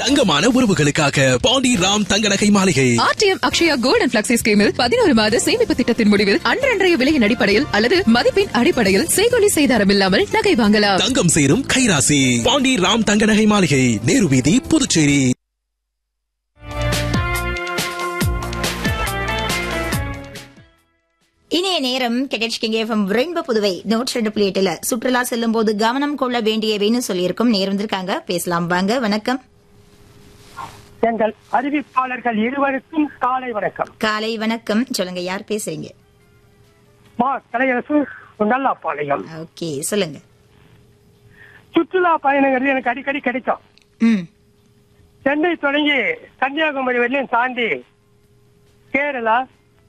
தங்கமான உறவுகளுக்காக பாண்டி ராம் தங்க நகை மாளிகை RTM Akshaya gold and flexi ஸ்கீமில் பதினோரு மாத சேமிப்பு திட்டத்தின் முடிவில் அன்றன்றைய விலையின் அடிப்படையில் அல்லது மதிப்பின் அடிப்படையில் செய்கொலி செய்தாரம் இல்லாமல் நகை வாங்கலாம் தங்கம் சேரும் கைராசி பாண்டி ராம் தங்க நகை மாளிகை நேரு வீதி புதுச்சேரி இனிய நேரம் கெடச்சிக்கிங்க எஃப்எம் ரெயின்போ புதுவை நூற்றி ரெண்டு புள்ளி எட்டுல சுற்றுலா செல்லும் போது கவனம் கொள்ள வேண்டியவைன்னு சொல்லியிருக்கும் நேரம் வந்திருக்காங்க பேசலாம் வாங்க வணக்கம் எங்கள் அறிவிப்பாளர்கள் இருவருக்கும் காலை வணக்கம் காலை வணக்கம் சொல்லுங்க யார் பேசுறீங்க மா கலையரசு நல்லாப்பாளையம் ஓகே சொல்லுங்க சுற்றுலா பயணங்கள் எனக்கு அடிக்கடி கிடைக்கும் ம் சென்னை தொடங்கி கன்னியாகுமரி வரையிலும் தாண்டி கேரளா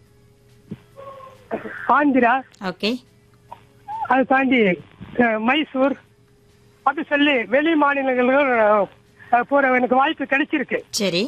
ஆந்திரா ஓகே அதை தாண்டி அஹ், மைசூர் அப்படி சொல்லி வெளி மாநிலங்களுக்கும் அஹ், போற எனக்கு வாய்ப்பு கிடைச்சிருக்கு சரி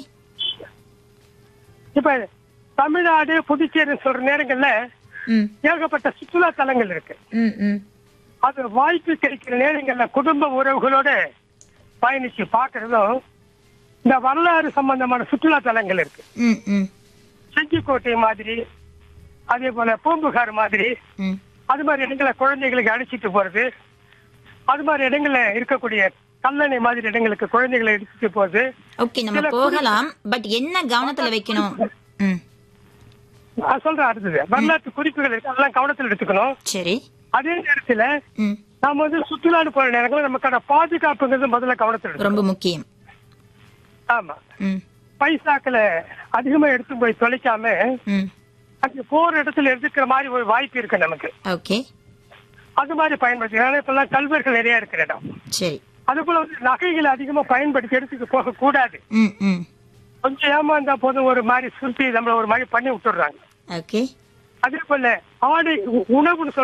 இப்ப தமிழ்நாடு புதுச்சேரி சொல்ற நேரங்கள்ல ம் ஏகப்பட்ட சுற்றுலா தலங்கள் இருக்கு ம் ம் அது வாய்ப்பு கிடைக்கிற நேரங்கள்ல குடும்ப உறவுகளோட பயணிச்சு பாக்குறதும் இந்த வரலாறு சம்பந்தமான சுற்றுலா தலங்கள் இருக்கு ம் ம் செஞ்சிக்கோட்டை மாதிரி அதே போல பூம்புகார் மாதிரி ம் அது மாதிரி இடங்களை குழந்தைகளுக்கு அழைச்சிட்டு போறது அது மாதிரி இடங்கள்ல இருக்கக்கூடிய கல்லணை மாதிரி இடங்களுக்கு குழந்தைகளை எடுத்துட்டு போறது ஓகே நம்ம சில போகலாம் பட் என்ன கவனத்துல வைக்கணும் ம் நான் சொல்றேன் அடுத்தது வரலாற்று குறிப்புகள் இருக்கு அதெல்லாம் கவனத்தில் எடுத்துக்கணும் சரி அதே நேரத்துல ம் நாம வந்து சுற்றுலான்னு போற நேரங்களில் நமக்கான பாதுகாப்புங்கிறது முதல்ல கவனத்தில் எடுக்கணும் ரொம்ப முக்கியம் ஆமா ம் பைசாக்களை அதிகமா எடுத்து போய் தொலைக்காம ம் அங்க போற இடத்துல எடுத்துக்கிற மாதிரி ஒரு வாய்ப்பு இருக்கு நமக்கு ஓகே அது மாதிரி பயன்படுத்தி ஏன்னா இப்பெல்லாம் கல்வர்கள் நிறைய இருக்கிற இடம் சரி அதுக்குள்ள வந்து நகைகளை அதிகமா பயன்படுத்தி எடுத்துட்டு போக கூடாது ம் ம் கொஞ்சம் ஏமாந்தா போதும் ஒரு மாதிரி சுருட்டி நம்மள ஒரு மாதிரி பண்ணி விட்டுடுறாங்க ஓகே அதே போல ஆடை உ- உணவுன்னு சொல்ற